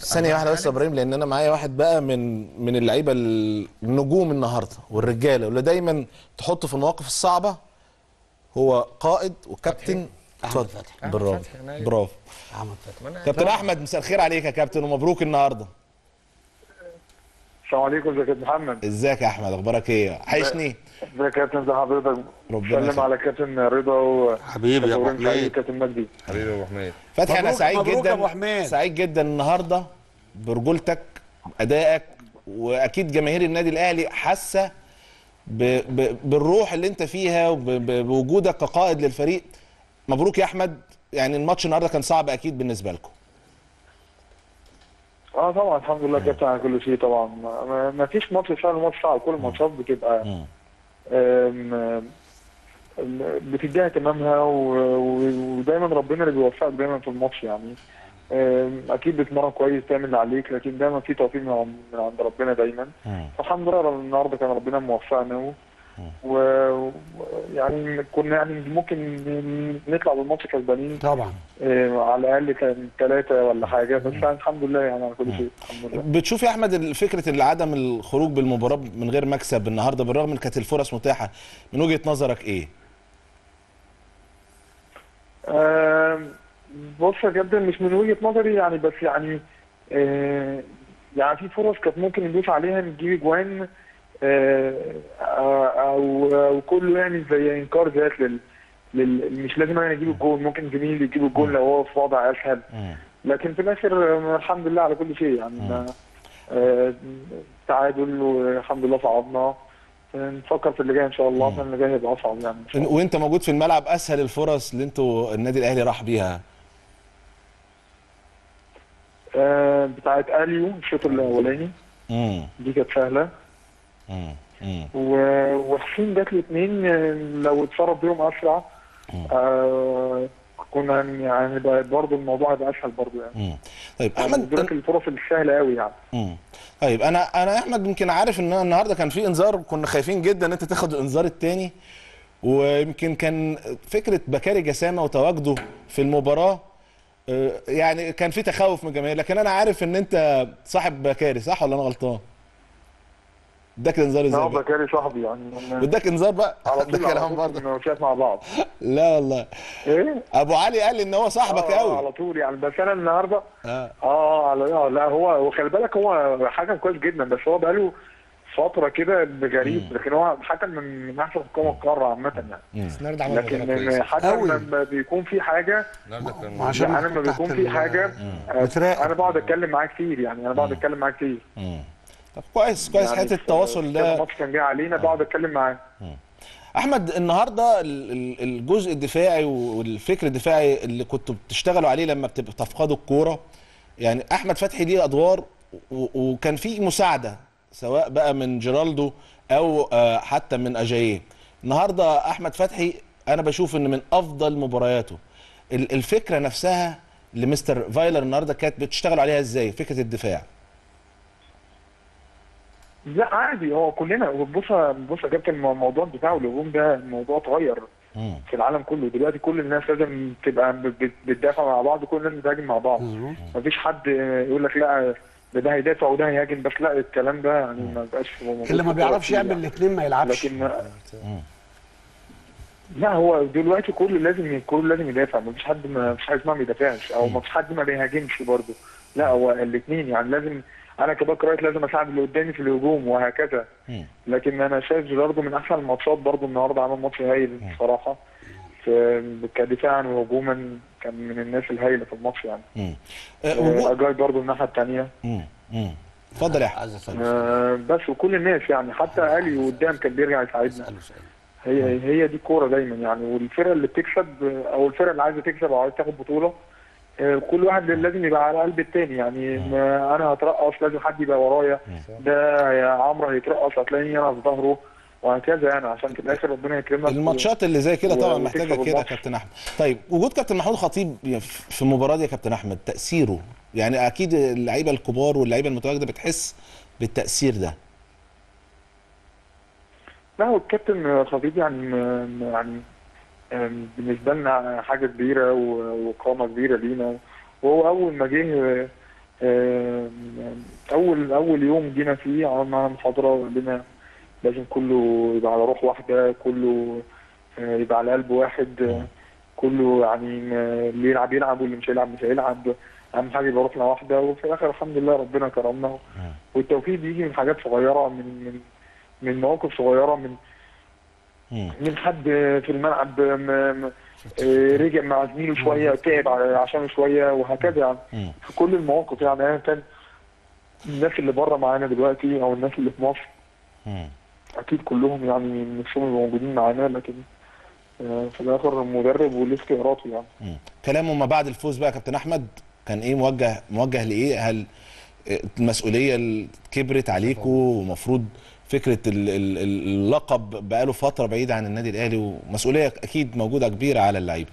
ثانيه واحده بس يا ابراهيم لان انا معايا واحد بقى من من اللعيبه النجوم النهارده والرجاله واللي دايما تحطه في المواقف الصعبه هو قائد وكابتن أحمد اتفضل. فتحي. أحمد برافو فتحي، أنا- برافو احمد فتحي كابتن احمد مساء الخير عليك يا كابتن ومبروك النهارده السلام عليكم ازيك يا كابتن محمد ازيك يا احمد اخبارك ايه وحشني ازيك يا كابتن ازي حضرتك ربنا سلم يخليك. على كابتن رضا و حبيبي يا ابو كابتن سعيد حميد كابتن مجدي حبيبي يا ابو حميد فتحي انا مبروك- سعيد مبروك جدا يا أبو حميد. سعيد جدا النهارده برجولتك ادائك واكيد جماهير النادي الاهلي حاسه ب- ب- بالروح اللي انت فيها وبوجودك كقائد للفريق مبروك يا احمد يعني الماتش النهارده كان صعب اكيد بالنسبه لكم اه طبعا الحمد لله كابتن على كل شيء طبعا ما- ما, ما فيش ماتش سهل وماتش صعب كل الماتشات بتبقى مم. آم، آم، بتديها اهتمامها و- و- ودايما ربنا اللي بيوفقك دايما في الماتش يعني آم، اكيد بتمرن كويس تعمل اللي عليك لكن دايما في توفيق من عن- من عند ربنا دايما مم. فالحمد لله النهارده كان ربنا موفقنا و- و و- يعني كنا يعني ممكن نطلع بالماتش كسبانين طبعا آه، على الاقل كان ثلاثه ولا حاجه بس يعني الحمد لله يعني على كل شيء الحمد لله بتشوف يا احمد فكره عدم الخروج بالمباراه من غير مكسب النهارده بالرغم ان كانت الفرص متاحه من وجهه نظرك ايه؟ آم، بص يا كابتن مش من وجهه نظري يعني بس يعني آه، يعني في فرص كانت ممكن ندوس عليها نجيب اجوان آه، او او كله يعني زي انكار ذات لل لل- مش لازم انا اجيب الجول ممكن زميلي يجيب الجول لو هو في وضع اسهل مم. لكن في الاخر آه، الحمد لله على كل شيء يعني ما- آه، تعادل والحمد لله صعدنا آه، نفكر في اللي جاي ان شاء الله عشان اللي جاي هيبقى اصعب يعني إن شاء الله. وانت موجود في الملعب اسهل الفرص اللي انتوا النادي الاهلي راح بيها آه، بتاعت اليو الشوط الاولاني امم دي كانت سهله امم امم و- وحسين جات لي اتنين آه، لو اتصرف بيهم اسرع آه كنا يعني بقى برضه الموضوع هيبقى اسهل برضه يعني امم طيب يعني احمد دول الفرص السهله قوي يعني مم. طيب انا انا يا احمد يمكن عارف ان النهارده كان في انذار كنا خايفين جدا ان انت تاخد الانذار الثاني ويمكن كان فكره بكاري جسامه وتواجده في المباراه آه، يعني كان في تخوف من الجماهير لكن انا عارف ان انت صاحب بكاري صح ولا انا غلطان؟ اداك انذار ازاي لا بقى؟ بكاري صاحبي يعني واداك انذار بقى على ده طول على كلام طول برضه بنوشات مع بعض لا والله ايه ابو علي قال لي ان هو صاحبك آه، قوي على طول يعني بس انا النهارده اه اه على آه، لا هو وخلي بالك هو حكم كويس جدا بس هو بقاله فتره كده غريب لكن هو حكم من من احسن حكام القاره عامه يعني بس النهارده عمل مباراه لكن كويسه حتى أوي. لما بيكون في حاجه النهارده كان عشان يعني لما تحت بيكون في ال- حاجه آه، بتراقب. انا بقعد اتكلم معاه كتير يعني انا بقعد اتكلم معاه كتير مم. طب كويس كويس يعني حته في- التواصل في ده الماتش كان جاي علينا بقعد اتكلم معاه احمد النهارده ال- ال- الجزء الدفاعي والفكر الدفاعي اللي كنتوا بتشتغلوا عليه لما بتبقوا تفقدوا الكوره يعني احمد فتحي ليه ادوار و- وكان في مساعده سواء بقى من جيرالدو او آه، حتى من اجاييه النهارده احمد فتحي انا بشوف ان من افضل مبارياته ال- الفكره نفسها لمستر فايلر النهارده كانت بتشتغلوا عليها ازاي فكره الدفاع لا عادي هو كلنا بص بص يا كابتن الموضوع بتاع الهجوم ده الموضوع اتغير مم. في العالم كله دلوقتي كل الناس لازم تبقى بت- بتدافع مع بعض كل الناس بتهاجم مع بعض مظبوط مفيش حد يقول لك لا ده ده هيدافع وده هيهاجم بس لا الكلام ده يعني ما بقاش موجود اللي ما في بيعرفش الكورة يعمل كتير الاثنين ما يعني. يلعبش لكن لا هو دلوقتي كل لازم كل لازم يدافع مفيش حد ما فيش حاجه اسمها ما يدافعش او مفيش حد ما بيهاجمش برضه لا هو الاثنين يعني لازم انا كباك رايت لازم اساعد اللي قدامي في الهجوم وهكذا مم. لكن انا شايف جيراردو من احسن الماتشات برضه النهارده عمل ماتش هايل بصراحه في كدفاعا وهجوما كان من الناس الهايله في الماتش يعني مم. آه، آه، وجود- اجاي برضه الناحيه الثانيه مم. مم. اتفضل يا احمد عايز اساله آه، بس وكل الناس يعني حتى الي قدام كان بيرجع يساعدنا اساله سؤال هي هي دي الكوره دايما يعني والفرقه اللي بتكسب آه، او الفرقه اللي عايزه تكسب او عايزه تاخد بطوله آه، كل واحد لازم يبقى على قلب التاني يعني ما انا هترقص لازم حد يبقى ورايا ده يا عمرو هيترقص هتلاقيني انا في ظهره وهكذا يعني عشان في الاخر ربنا يكرمك الماتشات اللي زي كده طبعا و- محتاجه وتكسب كده يا الماتش. كابتن احمد طيب وجود كابتن محمود خطيب في المباراه دي يا كابتن احمد تاثيره يعني اكيد اللعيبه الكبار واللعيبه المتواجده بتحس بالتاثير ده لا هو الكابتن خطيب يعني م- يعني آم، بالنسبه لنا حاجه كبيره و- وقامه كبيره لينا وهو اول ما جه آه، اول اول يوم جينا فيه عملنا معانا محاضره وقال لنا لازم كله يبقى على روح واحده كله آه، يبقى على قلب واحد آه، كله يعني ما- اللي يلعب يلعب واللي مش هيلعب مش هيلعب اهم حاجه يبقى روحنا واحده وفي الاخر الحمد لله ربنا كرمنا والتوفيق بيجي من حاجات صغيره من من من مواقف صغيره من مم. من حد في الملعب م- م- آه، رجع مع زميله شويه تعب ع- عشانه شويه وهكذا يعني مم. في كل المواقف يعني ايا كان الناس اللي بره معانا دلوقتي او الناس اللي في مصر مم. اكيد كلهم يعني نفسهم يبقوا موجودين معانا لكن آه، في الاخر مدرب وليه اختياراته يعني مم. كلامه ما بعد الفوز بقى يا كابتن احمد كان ايه موجه موجه لايه هل المسؤوليه اللي كبرت عليكم ومفروض فكره ال- ال- ال- اللقب بقاله فتره بعيد عن النادي الاهلي ومسؤوليه اكيد موجوده كبيره على اللعيبه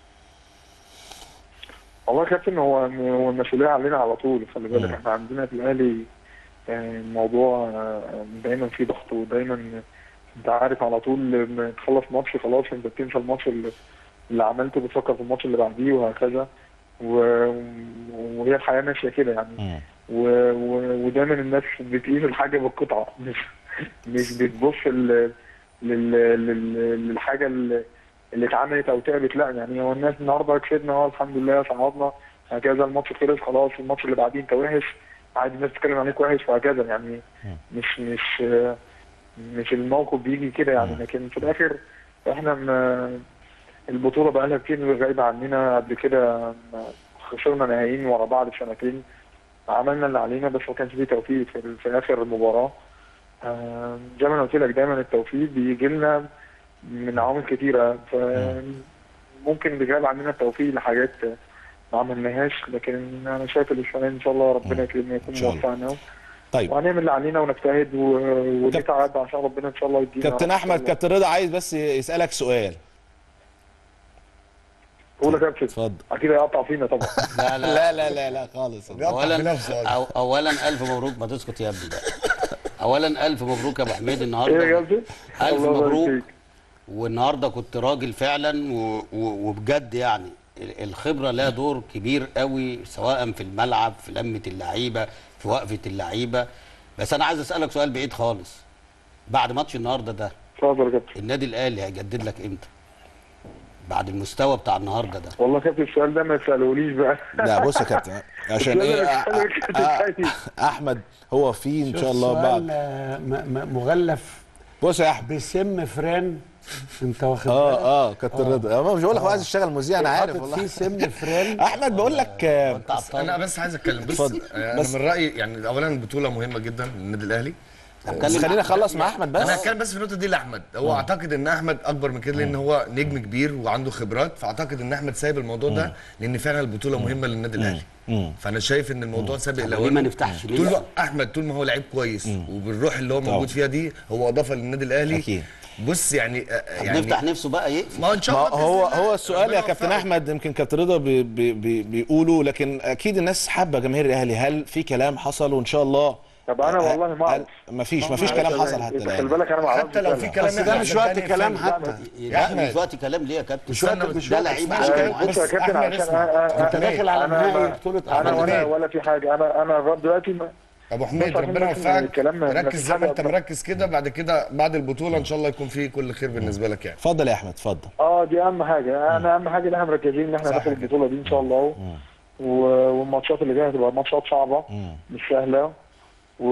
والله يا كابتن هو هو المسؤوليه علينا على طول خلي بالك مم. احنا عندنا في الاهلي آه، الموضوع آه، دايما فيه ضغط ودايما انت عارف على طول لما تخلص ماتش خلاص انت بتنسى الماتش اللي, اللي عملته بتفكر في الماتش اللي بعديه وهكذا و- وهي الحياه ماشيه كده يعني مم. و- و- ودايما الناس بتقيس الحاجه بالقطعه مش مش بتبص ال- لل- لل- للحاجه اللي اللي اتعملت او تعبت لا يعني هو الناس النهارده كسبنا اه الحمد لله صعدنا هكذا الماتش خلص خلاص الماتش اللي بعديه انت وحش عادي الناس تتكلم عليك وحش وهكذا يعني مش مش مش الموقف بيجي كده يعني لكن في الاخر احنا م- البطوله بقى لها كتير غايبه عننا قبل كده خسرنا نهائيين ورا بعض بسنتين عملنا اللي علينا بس ما كانش فيه توفيق في, في اخر المباراه آه، زي ما أنا قلت لك دايما التوفيق بيجي لنا من عوامل كتيره فممكن بيغاب عننا التوفيق لحاجات ما عملناهاش لكن انا شايف الاسبوعين ان شاء الله ربنا يكرمنا يكون إن شاء الله. موفقنا طيب وهنعمل اللي علينا ونجتهد و- ونتعب عشان ربنا ان شاء الله يدينا كابتن احمد كابتن رضا عايز بس يسالك سؤال قول يا كابتن اتفضل اكيد هيقطع فينا طبعا لا لا لا لا لا لا خالص اولا بنفسه أصلاً. أو اولا الف مبروك ما تسكت يا ابني بقى اولا الف مبروك يا ابو حميد ايه يا النهارده كابتن؟ الف الله يبارك مبروك فيك. والنهارده كنت راجل فعلا و... و... وبجد يعني ال- الخبره لها دور كبير قوي سواء في الملعب في لمه اللعيبه في وقفه اللعيبه بس انا عايز اسالك سؤال بعيد خالص بعد ماتش النهارده ده اتفضل يا كابتن النادي الاهلي هيجدد لك امتى بعد المستوى بتاع النهارده ده والله يا كابتن السؤال ده ما تسالهوليش بقى لا بص يا كابتن عشان لا، ايه لا، أ- لا، أ- لا، أ- احمد هو في ان شاء الله سؤال، بعد آه، م- م- مغلف بص يا احمد بسم فران انت واخد بالك؟ اه اه كابتن رضا أنا مش بقول لك هو عايز يشتغل مذيع انا عارف حاطط والله فيه سم فران احمد بقول لك آه، انت عطال انا بس عايز اتكلم بس اتفضل. انا بس- من رايي يعني اولا البطوله مهمه جدا للنادي الاهلي بس خلينا نخلص مع احمد انا بس هتكلم بس في النقطه دي لاحمد هو اعتقد ان احمد اكبر من كده لان هو نجم كبير وعنده خبرات فاعتقد ان احمد سايب الموضوع ده لان فعلا البطوله مهمه للنادي الاهلي فانا شايف ان الموضوع سابق طب ليه الاوان ما نفتحش ليه طول لا؟ ما احمد طول ما هو لعيب كويس وبالروح اللي هو موجود فيها دي هو اضافه للنادي الاهلي أكيد. بص يعني آه، طب يعني نفتح نفسه بقى يقفل ما هو ان شاء ما الله هو بإذن الله. هو السؤال ربنا يا كابتن يوفقه. احمد يمكن كابتن رضا بي بي بي بيقولوا لكن اكيد الناس حابه جماهير الاهلي هل في كلام حصل وان شاء الله طب انا والله ما اعرف ما فيش ما فيش كلام حصل حتى خلي الان بالك انا ما اعرفش حتى لو في فعلا. كلام بس ده إحنا مش وقت صدقني كلام فعلا. حتى لا أحمد. مش وقت كلام ليه يا كابتن مش وقت استنى مش ده وقت لعيب اسمع عايز كلام. يلعب. بص يا كابتن أحمد عشان اسمع. أنا- انت أنا- داخل على أنا- نهائي أنا- بطولة انا أفريقيا. ولا ولا في حاجه انا انا لغايه دلوقتي ما ابو حميد بص عشان ربنا بس يوفقك الكلام ما- ما ركز فيش زي ما حاجة انت مركز كده بعد كده بعد البطوله ان شاء الله يكون في كل خير بالنسبه لك يعني اتفضل يا احمد اتفضل اه دي اهم حاجه انا اهم حاجه ان احنا مركزين ان احنا صح ناخد كده. البطوله دي ان شاء الله و... والماتشات اللي جايه هتبقى ماتشات صعبه مم. مش سهله و...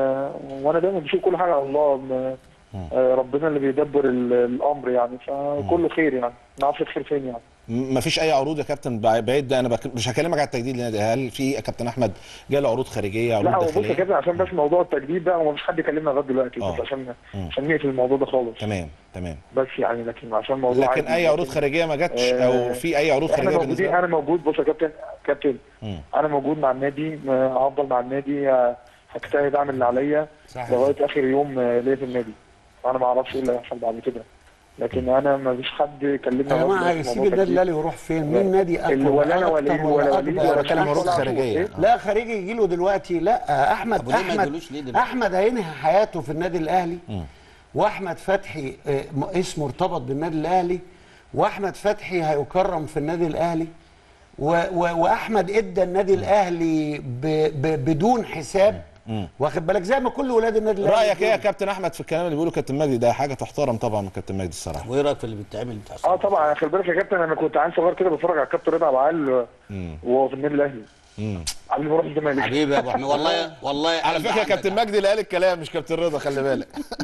وانا دايما بشوف كل حاجه على الله م... آه، ربنا اللي بيدبر ال- الامر يعني فكله خير يعني ما اعرفش الخير فين يعني ما فيش اي عروض يا كابتن بع- بعيد ده انا بك... مش هكلمك على التجديد للنادي هل في يا كابتن احمد جاله عروض خارجيه عروض لا هو بص يا داخليه كابتن عشان بس موضوع التجديد ده هو مش حد كلمنا لغايه دلوقتي آه. بس عشان مم. عشان نقفل الموضوع ده خالص تمام تمام بس يعني لكن عشان موضوع لكن عادي. اي عروض خارجيه ما جاتش آه، او في اي عروض احنا خارجيه موجودين بالنسبه انا موجود بص يا كابتن كابتن مم. انا موجود مع النادي آه، هفضل مع النادي آه، هجتهد اعمل اللي عليا صح. لغايه اخر يوم آه، ليا في النادي انا ما اعرفش ايه اللي هيحصل بعد كده لكن انا ما فيش حد كلمنا يا لغاية جماعه دلوقتي هيسيب موضوع النادي التجديد. الاهلي ويروح فين؟ مين نادي اقوى اللي ولا انا ولا أكتر إيه ولا وليد أكبر؟ ولا بتكلم عروض ولا خارجيه إيه؟ لا خارجي يجي له دلوقتي لا احمد طب وليه ما احمد يدولوش ليه دلوقتي؟ احمد هينهي حياته في النادي الاهلي واحمد فتحي آه، م- اسمه ارتبط بالنادي الاهلي واحمد فتحي هيكرم في النادي الاهلي و و واحمد ادى النادي الاهلي ب ب بدون حساب واخد بالك زي ما كل ولاد النادي الاهلي رايك ايه يا دول. كابتن احمد في الكلام اللي بيقوله كابتن مجدي ده حاجه تحترم طبعا من كابتن مجدي الصراحه وايه رايك في اللي بيتعمل بتاع اه طبعا خلي بالك يا كابتن انا كنت عيل صغير كده بتفرج على الكابتن رضا عبعال وهو في النادي الاهلي مم. قبل ما اروح الزمالك حبيبي يا ابو حميد والله والله على قلب فكره عندك كابتن حق. مجدي اللي قال الكلام مش كابتن رضا خلي بالك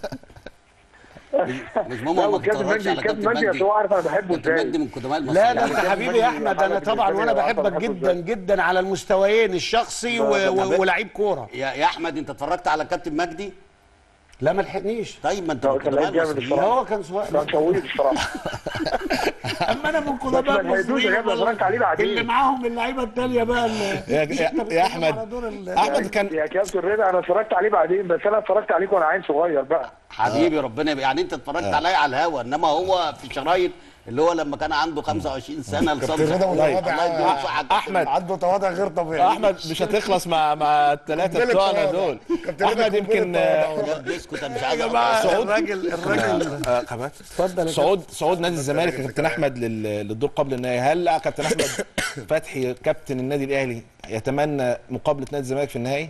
مش لا ماما ما والكابتن تتفرجش مجدي على الكابتن كابتن مجدي مجدي اصل هو عارف انا بحبه كابتن ازاي مجدي من قدماء لا المصريين ده انت كابتن حبيبي مجدي يا احمد انا عمل طبعا وانا بالدنيا بحبك وعمل جدا إزاي. جدا على المستويين الشخصي و- و- ولعيب كوره يا يا احمد انت اتفرجت على كابتن مجدي لا ما لحقنيش طيب ما انت لا، من كان قدماء لعيب جامد المصريين لا هو كان سواق كان طويل الصراحه اما انا من بس قدماء ما لحقتوش يا المصريين جدع، اتفرجت عليه بعدين. اللي معاهم اللعيبه التانيه بقى اللي يا, يا, يا احمد احمد كان يا كابتن رضا انا اتفرجت عليه بعدين بس انا اتفرجت عليك وانا عيل صغير بقى حبيبي ربنا يبقى يعني انت اتفرجت عليا على الهوا انما هو في شرايط اللي هو لما كان عنده 25 سنه كابتن لصالح رضا الله متواضع يديله الصحة. احمد عنده تواضع غير طبيعي احمد مش هتخلص مع مع الثلاثه قنبلة بتوعنا تواضع. دول كابتن رضا احمد قنبلة يمكن تواضع آه، والله. يا اسكت انا مش يا عايز جماعه أقطع. الراجل الراجل آه، خبات اتفضل يا صعود صعود نادي الزمالك يا كابتن احمد لل- للدور قبل النهائي هل لا كابتن احمد فتحي كابتن النادي الاهلي يتمنى مقابله نادي الزمالك في النهائي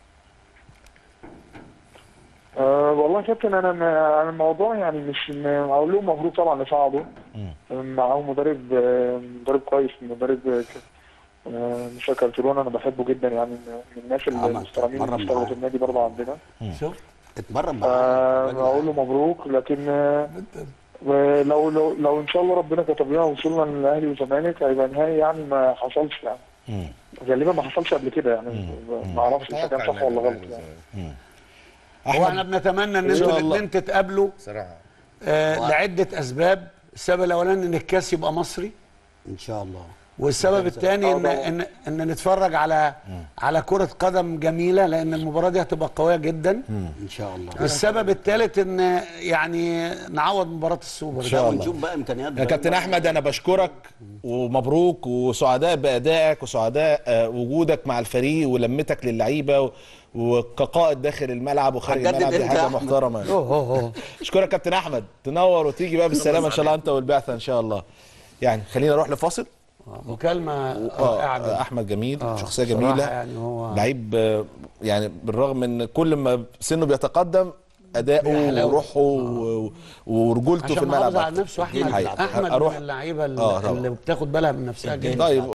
أه والله يا كابتن انا ما- انا الموضوع يعني مش م- اقول لهم مبروك طبعا لصعدوا معاهم مدرب آه، مدرب كويس مدرب آه، آه، مش كارتيرون انا بحبه جدا يعني من من الناس عمل- المحترمين مرة اللي اشتغلوا معاه. في النادي برضه عندنا شوف اتمرن آه، معاه اقول له مبروك لكن آه، لو لو لو ان شاء الله ربنا كتب لنا وصولنا للاهلي والزمالك هيبقى نهائي يعني ما حصلش يعني غالبا ما حصلش قبل كده يعني ما اعرفش اذا كان أتوقع صح إن ولا هيبقى غلط يعني هو احنا بنتمنى ان شاء انتوا الله. الاثنين تتقابلوا صراحه آه لعده اسباب السبب الاولاني ان الكاس يبقى مصري ان شاء الله والسبب الثاني ان طبعا. ان ان نتفرج على على كره قدم جميله لان المباراه دي هتبقى قويه جدا ان شاء الله والسبب الثالث ان يعني نعوض مباراه السوبر شاء لا الله. ونشوف بقى امكانيات يا بقى. كابتن احمد انا بشكرك ومبروك وسعداء بادائك وسعداء آه، وجودك مع الفريق ولمتك للعيبه و- وكقائد داخل الملعب وخارج هتجدد الملعب دي إمتى حاجه يا أحمد؟ محترمه اوه اوه أوه. اشكرك كابتن احمد تنور وتيجي بقى بالسلامه ان شاء الله انت والبعثه ان شاء الله يعني خلينا نروح لفاصل مكالمه اه رائعه آه، جدا. احمد جميل آه، شخصيه بصراحة جميله يعني هو- لعيب آه، يعني بالرغم من كل ما سنه بيتقدم اداؤه بيحلو. وروحه و- ورجولته في عشان الملعب محافظ على أكتر. نفسه احمد الدنيا احمد أروح- من اللعيبه آه، اللي, طبعا. اللي بتاخد بالها من نفسها جدا طيب